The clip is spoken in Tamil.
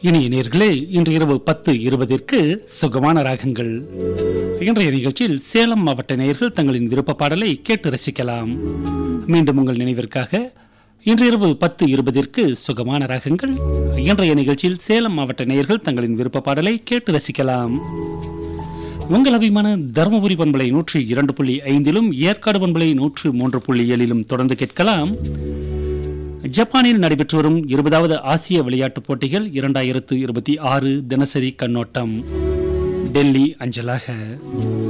இனிய நேர்களே இன்று இரவு பத்து இருபதிற்கு சுகமான ராகங்கள் இன்றைய நிகழ்ச்சியில் சேலம் மாவட்ட நேயர்கள் தங்களின் விருப்ப பாடலை கேட்டு ரசிக்கலாம் மீண்டும் உங்கள் நினைவிற்காக இன்று இரவு பத்து இருபதிற்கு சுகமான ராகங்கள் இன்றைய நிகழ்ச்சியில் சேலம் மாவட்ட நேயர்கள் தங்களின் விருப்ப பாடலை கேட்டு ரசிக்கலாம் உங்கள் அபிமான தருமபுரி பண்பலை நூற்றி இரண்டு புள்ளி ஐந்திலும் ஏற்காடு பண்பலை நூற்று மூன்று புள்ளி ஏழிலும் தொடர்ந்து கேட்கலாம் ஜப்பானில் நடைபெற்று வரும் இருபதாவது ஆசிய விளையாட்டுப் போட்டிகள் இரண்டாயிரத்து இருபத்தி ஆறு தினசரி கண்ணோட்டம் டெல்லி அஞ்சலாக